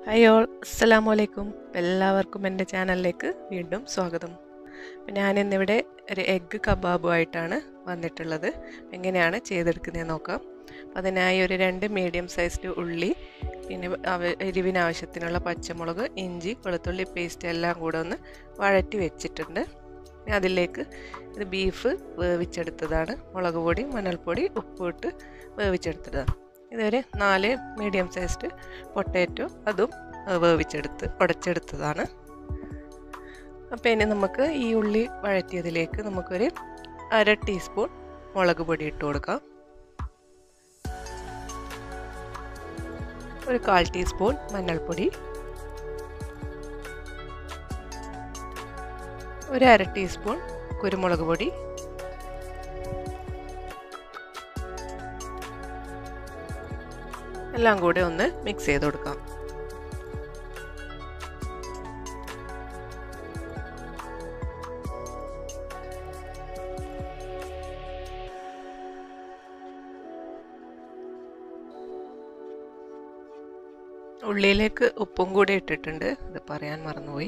hi all അസ്സലാമു അലൈക്കും എല്ലാവർക്കും എൻ്റെ ചാനലിലേക്ക് വീണ്ടും സ്വാഗതം അപ്പം ഞാനിന്നിവിടെ ഒരു എഗ്ഗ് കബാബുമായിട്ടാണ് വന്നിട്ടുള്ളത് എങ്ങനെയാണ് ചെയ്തെടുക്കുന്നത് നോക്കാം അപ്പം അതിനായി ഒരു രണ്ട് മീഡിയം സൈസ്ഡ് ഉള്ളി പിന്നെ അവ- എരിവിന് ആവശ്യത്തിനുള്ള പച്ചമുളക് ഇഞ്ചി വെളുത്തുള്ളി പേസ്റ്റ് എല്ലാം കൂടെ ഒന്ന് വഴറ്റി വെച്ചിട്ടുണ്ട് ഇനി അതിലേക്ക് ഇത് ബീഫ് വേവിച്ചെടുത്തതാണ് മുളക് പൊടി മണൽപ്പൊടി ഉപ്പിട്ട് വേവിച്ചെടുത്തതാണ് ഇതൊരു നാല് മീഡിയം സൈസ്ഡ് പൊട്ടാറ്റോ അതും ഏഹ്, വേവിച്ചെടുത്ത് ഉടച്ചെടുത്തതാണ് അപ്പോൾ ഇനി നമുക്ക് ഈ ഉള്ളി വഴറ്റിയതിലേക്ക് നമുക്കൊരു അര ടീസ്പൂൺ മുളക് പൊടി ഇട്ട് കൊടുക്കാം ഒരു കാൽ ടീസ്പൂൺ മഞ്ഞൾപ്പൊടി ഒരു അര ടീസ്പൂൺ കുരുമുളക് പൊടി എല്ലാം കൂടെ ഒന്ന് മിക്സ് ചെയ്ത് കൊടുക്കാം ഉള്ളിയിലേക്ക് ഉപ്പും കൂടി ഇട്ടിട്ടുണ്ട് ഇത് പറയാൻ മറന്നുപോയി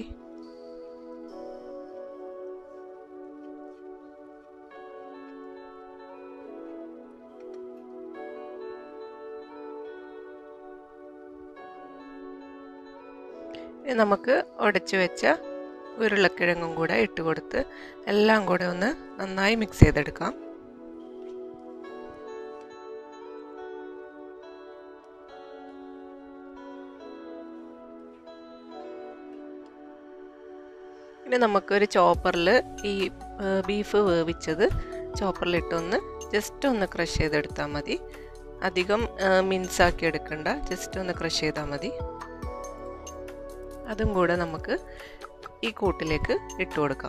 ഇനി നമുക്ക് ഉടച്ചു വെച്ച ഉരുളക്കിഴങ്ങും കൂടെ ഇട്ട് കൊടുത്ത് എല്ലാം കൂടെ ഒന്ന് നന്നായി മിക്സ് ചെയ്തെടുക്കാം ഇനി നമുക്കൊരു ചോപ്പറിൽ ഈ ബീഫ് വേവിച്ചത് ചോപ്പറിലിട്ടൊന്ന് ജസ്റ്റ് ഒന്ന് ക്രഷ് ചെയ്തെടുത്താൽ മതി അധികം മിൻസാക്കി എടുക്കണ്ട ജസ്റ്റ് ഒന്ന് ക്രഷ് ചെയ്താൽ മതി അതും കൂടെ നമുക്ക് ഈ കൂട്ടിലേക്ക് ഇട്ട് കൊടുക്കാം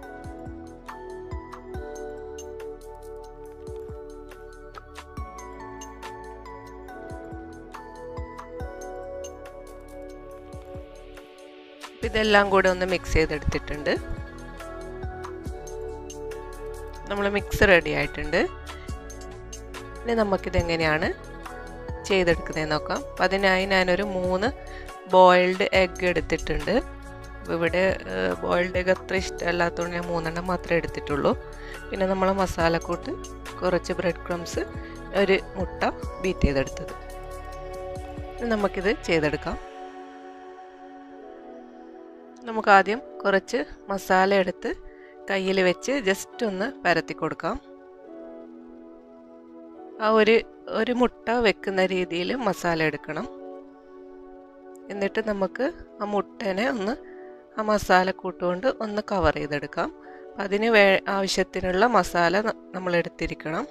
ഇതെല്ലാം കൂടെ ഒന്ന് മിക്സ് ചെയ്തെടുത്തിട്ടുണ്ട് നമ്മൾ മിക്സ് റെഡി ആയിട്ടുണ്ട് ഇനി നമുക്കിതെങ്ങനെയാണ് ചെയ്തെടുക്കുന്നത് നോക്കാം അപ്പം അതിനായി ഞാനൊരു മൂന്ന് ബോയിൽഡ് എഗ്ഗ് എടുത്തിട്ടുണ്ട് അപ്പോൾ ഇവിടെ ബോയിൽഡ് എഗ്ഗ് അത്ര ഇഷ്ടമല്ലാത്തതുകൊണ്ട് ഞാൻ മൂന്നെണ്ണം മാത്രമേ എടുത്തിട്ടുള്ളൂ പിന്നെ നമ്മൾ മസാലക്കൂട്ട് കുറച്ച് ബ്രെഡ് ക്രംസ് ഒരു മുട്ട ബീറ്റ് ചെയ്തെടുത്തത് നമുക്കിത് ചെയ്തെടുക്കാം നമുക്ക് ആദ്യം കുറച്ച് മസാല എടുത്ത് കയ്യിൽ വെച്ച് ജസ്റ്റ് ഒന്ന് പരത്തി കൊടുക്കാം ആ ഒരു ഒരു മുട്ട വെക്കുന്ന രീതിയിൽ മസാല എടുക്കണം എന്നിട്ട് നമുക്ക് ആ മുട്ടനെ ഒന്ന് ആ മസാല കൂട്ടുകൊണ്ട് ഒന്ന് കവർ ചെയ്തെടുക്കാം അതിന് വേ ആവശ്യത്തിനുള്ള മസാല നമ്മൾ എടുത്തിരിക്കണം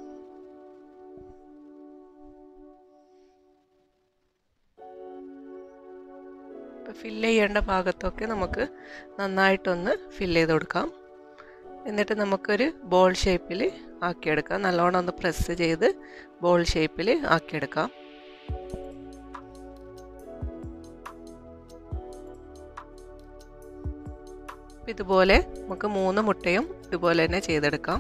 ഫില്ല് ചെയ്യേണ്ട ഭാഗത്തൊക്കെ നമുക്ക് നന്നായിട്ടൊന്ന് ഫില്ല് ചെയ്ത് കൊടുക്കാം എന്നിട്ട് നമുക്കൊരു ബോൾ ഷേപ്പിൽ ആക്കിയെടുക്കാം നല്ലോണം ഒന്ന് പ്രസ് ചെയ്ത് ബോൾ ഷേപ്പിൽ ആക്കിയെടുക്കാം ഇതുപോലെ നമുക്ക് മൂന്ന് മുട്ടയും ഇതുപോലെ തന്നെ ചെയ്തെടുക്കാം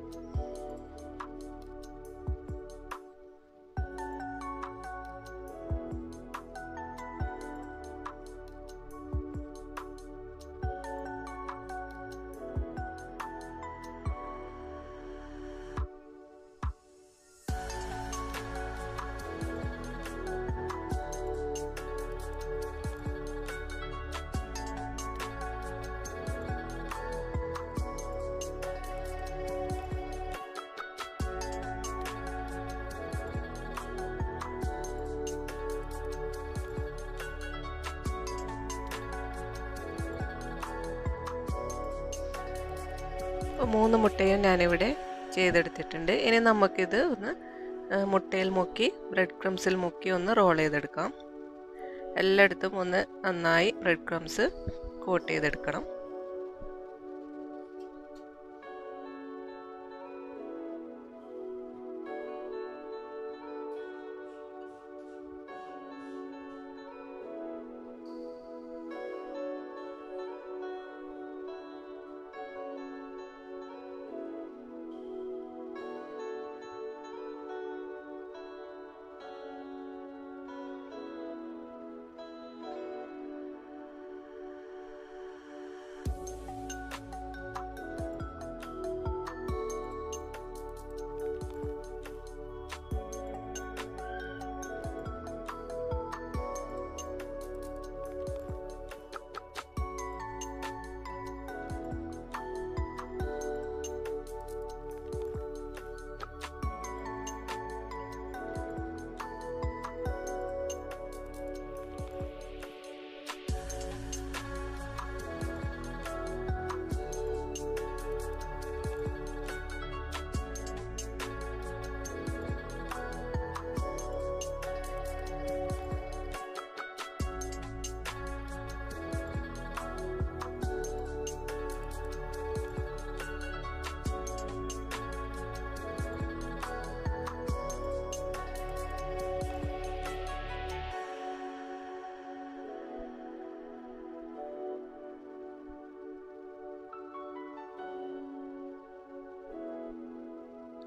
അപ്പോൾ മൂന്ന് മുട്ടയും ഞാനിവിടെ ചെയ്തെടുത്തിട്ടുണ്ട് ഇനി നമുക്കിത് ഒന്ന് മുട്ടയിൽ മുക്കി ബ്രെഡ് ക്രംസിൽ മുക്കി ഒന്ന് റോൾ ചെയ്തെടുക്കാം എല്ലായിടത്തും ഒന്ന് നന്നായി ബ്രെഡ് ക്രംസ് കോട്ട് ചെയ്തെടുക്കണം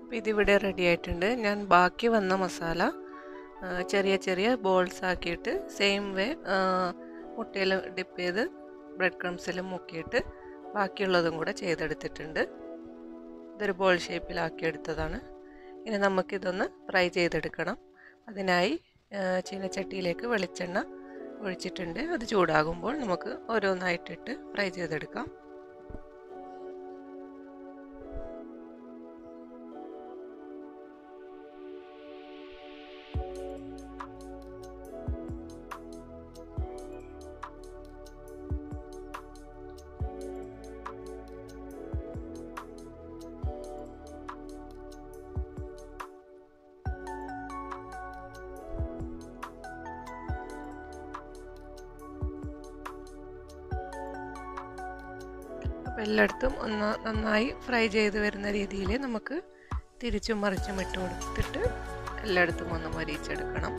അപ്പോൾ ഇതിവിടെ റെഡി ആയിട്ടുണ്ട് ഞാൻ ബാക്കി വന്ന മസാല ആ, ചെറിയ ചെറിയ ബോൾസ് ആക്കിയിട്ട് സെയിം വേ മുട്ടയിൽ ഡിപ്പ് ചെയ്ത് ബ്രെഡ് ക്രംസിൽ മുക്കിയിട്ട് ബാക്കിയുള്ളതും കൂടെ ചെയ്തെടുത്തിട്ടുണ്ട് ഇതൊരു ബോൾ ഷേപ്പിലാക്കിയെടുത്തതാണ് ഇനി നമുക്കിതൊന്ന് ഫ്രൈ ചെയ്തെടുക്കണം അതിനായി ആ, ചീനച്ചട്ടിയിലേക്ക് വെളിച്ചെണ്ണ ഒഴിച്ചിട്ടുണ്ട് അത് ചൂടാകുമ്പോൾ നമുക്ക് ഓരോന്നായിട്ടിട്ട് ഫ്രൈ ചെയ്തെടുക്കാം അപ്പോൾ എല്ലായിടത്തും ഒന്ന് നന്നായി ഫ്രൈ ചെയ്ത് വരുന്ന രീതിയിൽ നമുക്ക് തിരിച്ചും മറിച്ചും ഇട്ട് കൊടുത്തിട്ട് എല്ലായിടത്തും ഒന്ന് മരിച്ചെടുക്കണം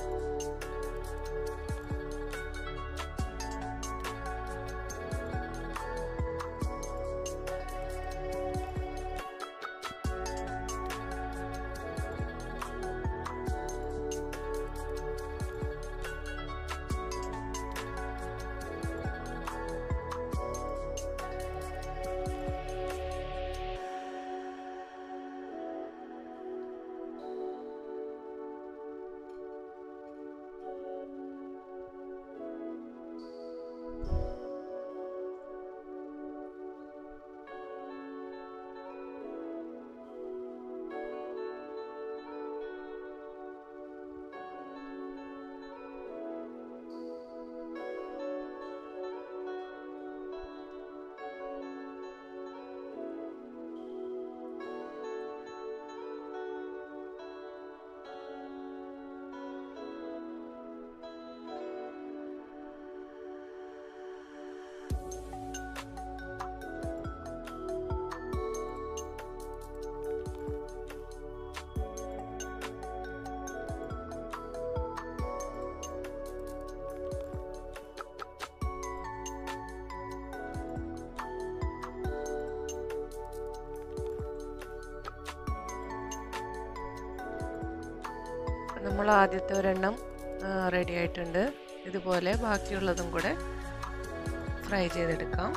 നമ്മൾ ആദ്യത്തെ ഒരെണ്ണം റെഡി ആയിട്ടുണ്ട് ഇതുപോലെ ബാക്കിയുള്ളതും കൂടെ ഫ്രൈ ചെയ്തെടുക്കാം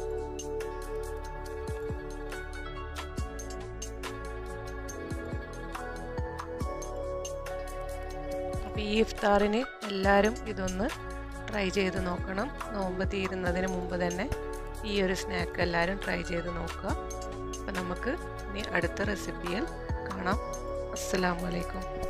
അപ്പോൾ ഈ ഇഫ്താറിന് എല്ലാവരും ഇതൊന്ന് ട്രൈ ചെയ്ത് നോക്കണം നോമ്പ് തീരുന്നതിന് മുമ്പ് തന്നെ ഈ ഒരു സ്നാക്ക് എല്ലാവരും ട്രൈ ചെയ്ത് നോക്കുക അപ്പോൾ നമുക്ക് ഇനി അടുത്ത റെസിപ്പിയിൽ കാണാം അസ്സലാമലൈക്കും